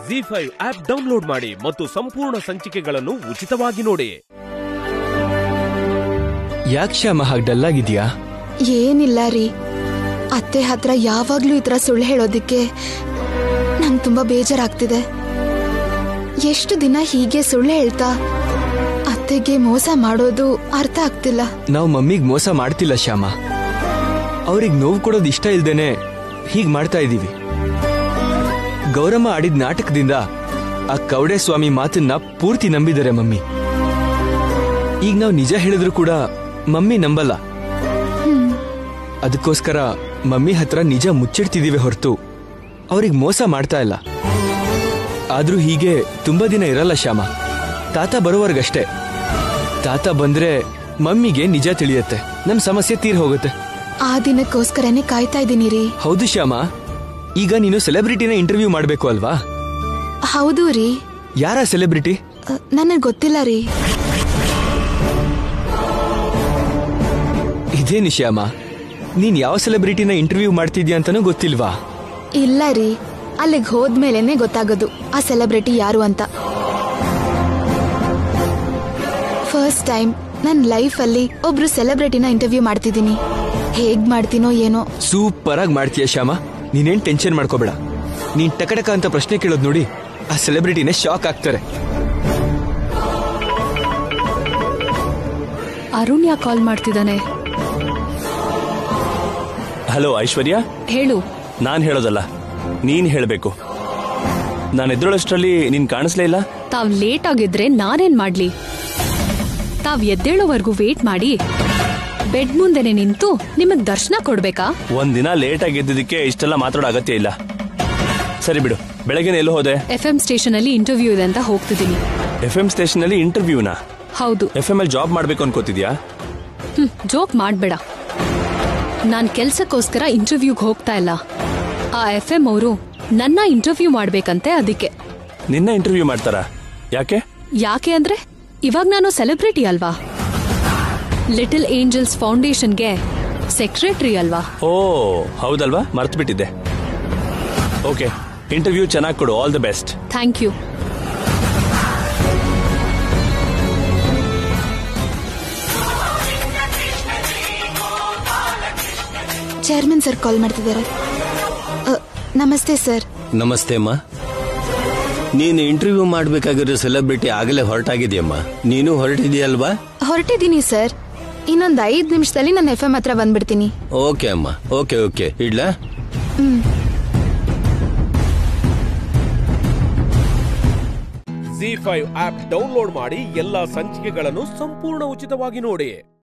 G five app download ಮಾಡಿ ಮತ್ತು ಸಂಪೂರ್ಣ ಸಂಚಿಕೆಗಳನ್ನು ಉಚಿತವಾಗಿ ನೋಡಿ ಯಾಕೆ ಶ್ಯಾಮ ಹಾಗೆ ಡಲ್ ಆಗಿದ್ಯಾ ಏನಿಲ್ಲ ರೀ ಅತ್ತೆ ಹತ್ರ ಯಾವಾಗ್ಲೂ ಈ ಥರ ಸುಳ್ಳು ಹೇಳೋದಿಕ್ಕೆ ನಂಗೆ ತುಂಬಾ ಬೇಜಾರಾಗ್ತಿದೆ ಎಷ್ಟು ದಿನ ಹೀಗೆ ಸುಳ್ಳು ಹೇಳ್ತಾ ಅತ್ತೆಗೆ ಮೋಸ ಮಾಡೋದು ಅರ್ಥ ಆಗ್ತಿಲ್ಲ ನಾವು ಮಮ್ಮಿಗ್ ಮೋಸ ಮಾಡ್ತಿಲ್ಲ ಶ್ಯಾಮ ಅವ್ರಿಗೆ ನೋವು ಕೊಡೋದು ಇಷ್ಟ ಇಲ್ದೇನೆ ಹೀಗ್ ಮಾಡ್ತಾ ಇದೀವಿ ಗೌರಮ್ಮ ಆಡಿದ ನಾಟಕದಿಂದ ಆ ಕವಡೆ ಸ್ವಾಮಿ ಮಾತನ್ನ ಪೂರ್ತಿ ನಂಬಿದ್ದಾರೆ ಮಮ್ಮಿ ಈಗ ನಾವು ನಿಜ ಹೇಳಿದ್ರು ಕೂಡ ಮಮ್ಮಿ ನಂಬಲ್ಲ ಅದಕ್ಕೋಸ್ಕರ ಮಮ್ಮಿ ಹತ್ರ ನಿಜ ಮುಚ್ಚಿಡ್ತಿದೀವಿ ಹೊರತು ಅವ್ರಿಗೆ ಮೋಸ ಮಾಡ್ತಾ ಇಲ್ಲ ಆದ್ರೂ ಹೀಗೆ ತುಂಬಾ ದಿನ ಇರಲ್ಲ ಶ್ಯಾಮ ತಾತ ಬರೋವರ್ಗಷ್ಟೇ ತಾತ ಬಂದ್ರೆ ಮಮ್ಮಿಗೆ ನಿಜ ತಿಳಿಯತ್ತೆ ನಮ್ ಸಮಸ್ಯೆ ತೀರ್ ಹೋಗುತ್ತೆ ಆ ದಿನಕ್ಕೋಸ್ಕರನೇ ಕಾಯ್ತಾ ಇದ್ದೀನಿ ರೀ ಹೌದು ಶ್ಯಾಮ ಈಗ ನೀನು ಸೆಲೆಬ್ರಿಟಿನ ಇಂಟರ್ವ್ಯೂ ಮಾಡ್ಬೇಕು ಅಲ್ವಾ ಹೌದು ರೀ ಯಾರ ಸೆಲೆಬ್ರಿಟಿ ನನಗೆ ಗೊತ್ತಿಲ್ಲ ರೀ ಇದೇನು ಶ್ಯಾಮ ನೀನ್ ಯಾವ ಸೆಲೆಬ್ರಿಟಿನ ಇಂಟರ್ವ್ಯೂ ಮಾಡ್ತಿದ್ಯಾ ಅಂತಾನೂ ಗೊತ್ತಿಲ್ವಾ ಇಲ್ಲ ರೀ ಅಲ್ಲಿಗೆ ಹೋದ್ಮೇಲೆನೆ ಗೊತ್ತಾಗೋದು ಆ ಸೆಲೆಬ್ರಿಟಿ ಯಾರು ಅಂತ ಫಸ್ಟ್ ಟೈಮ್ ನನ್ನ ಲೈಫಲ್ಲಿ ಒಬ್ರು ಸೆಲೆಬ್ರಿಟಿನ ಇಂಟರ್ವ್ಯೂ ಮಾಡ್ತಿದ್ದೀನಿ ಹೇಗ್ ಮಾಡ್ತೀನೋ ಏನೋ ಸೂಪರ್ ಆಗಿ ಮಾಡ್ತೀಯ ಶ್ಯಾಮ ನೀನೇನ್ ಟೆನ್ಷನ್ ಮಾಡ್ಕೋಬೇಡ ನೀನ್ ಟಕಟಕ ಅಂತ ಪ್ರಶ್ನೆ ಕೇಳೋದ್ ನೋಡಿ ಆ ಸೆಲೆಬ್ರಿಟಿನೇ ಶಾಕ್ ಆಗ್ತಾರೆ ಅರುಣ್ ಯಾಕೆ ಕಾಲ್ ಮಾಡ್ತಿದ್ದಾನೆ ಹಲೋ ಐಶ್ವರ್ಯ ಹೇಳು ನಾನ್ ಹೇಳೋದಲ್ಲ ನೀನ್ ಹೇಳ್ಬೇಕು ನಾನು ಎದ್ರೊಳಷ್ಟರಲ್ಲಿ ನೀನ್ ಕಾಣಿಸ್ಲೇ ಇಲ್ಲ ತಾವ್ ಲೇಟ್ ಆಗಿದ್ರೆ ನಾನೇನ್ ಮಾಡ್ಲಿ ತಾವ್ ಎದ್ದೇಳೋವರೆಗೂ ವೇಟ್ ಮಾಡಿ ಬೆಡ್ ಮುಂದೆನೆ ನಿಂತು ನಿಮಗ್ ದರ್ಶನ ಕೊಡ್ಬೇಕಾ ಒಂದಿನ ಲೇಟ್ ಆಗಿ ಎದ್ದಿದ್ದಕ್ಕೆ ಇಷ್ಟೆಲ್ಲ ಮಾತಾಡೋ ಅಗತ್ಯ ಇಲ್ಲ ಸರಿ ಬಿಡು ಬೆಳಗ್ಗೆ ಎಲ್ಲೋ ಹೋದೆ ಎಫ್ ಎಂ ಸ್ಟೇಷನ್ ಅಲ್ಲಿ ಇಂಟರ್ವ್ಯೂ ಇದೆ ಅಂತ ಹೋಗ್ತಿದ್ದೀನಿ ಎಫ್ ಎಂ ಸ್ಟೇಷನ್ ಅಲ್ಲಿ ಇಂಟರ್ವ್ಯೂನಾ ಹೌದು ಎಫ್ ಎಂ ಅಲ್ಲಿ ಜಾಬ್ ಮಾಡ್ಬೇಕು ಅನ್ಕೋತಿದ್ಯಾ ಹ್ಮ್ ಜೋಕ್ ಮಾಡ್ಬೇಡ ನಾನ್ ಕೆಲ್ಸಕ್ಕೋಸ್ಕರ ಇಂಟರ್ವ್ಯೂಗ್ ಹೋಗ್ತಾ ಇಲ್ಲ ಆ ಎಫ್ ಎಂ ಅವರು ನನ್ನ ಇಂಟರ್ವ್ಯೂ ಮಾಡ್ಬೇಕಂತೆ ಅದಕ್ಕೆ ನಿನ್ನ ಇಂಟರ್ವ್ಯೂ ಮಾಡ್ತಾರಾ ಯಾಕೆ ಯಾಕೆ ಅಂದ್ರೆ ಇವಾಗ ನಾನು ಸೆಲೆಬ್ರಿಟಿ ಅಲ್ವಾ ಲಿಟಲ್ ಏಂಜಲ್ಸ್ ಫೌಂಡೇಶನ್ಗೆ ಸೆಕ್ರೆಟರಿ ಅಲ್ವಾ ಓ ಹೌದಲ್ವಾ ಮರ್ತು ಬಿಟ್ಟಿದ್ದೆ ಓಕೆ ಇಂಟರ್ವ್ಯೂ ಚೆನ್ನಾಗಿ ಕೊಡು all the best thank you chairman sir call ಮಾಡ್ತಿದ್ದಾರೆ ಅ, ನಮಸ್ತೆ ಸರ್ ನಮಸ್ತೆ ಅಮ್ಮ ನೀನು ಇಂಟರ್ವ್ಯೂ ಮಾಡ್ಬೇಕಾಗಿರೋ ಸೆಲೆಬ್ರಿಟಿ ಆಗಲೇ ಹೊರಟಾಗಿದೆಯಮ್ಮ ನೀನು ಹೊರಟಿದೆಯಲ್ವಾ ಹೊರಟಿದ್ದೀನಿ ಸರ್ ಇನ್ನೊಂದು ಐದು ನಿಮಿಷದಲ್ಲಿ ನನ್ನ ಎಫ್ ಎಂ ಹತ್ರ ಬಂದ್ಬಿಡ್ತೀನಿ ಓಕೆ ಅಮ್ಮ ಓಕೆ ಓಕೆ ಇಡ್ಲಾ ಜಿ ಫೈವ್ ಆಪ್ ಡೌನ್ಲೋಡ್ ಮಾಡಿ ಎಲ್ಲಾ ಸಂಚಿಕೆಗಳನ್ನು ಸಂಪೂರ್ಣ ಉಚಿತವಾಗಿ ನೋಡಿ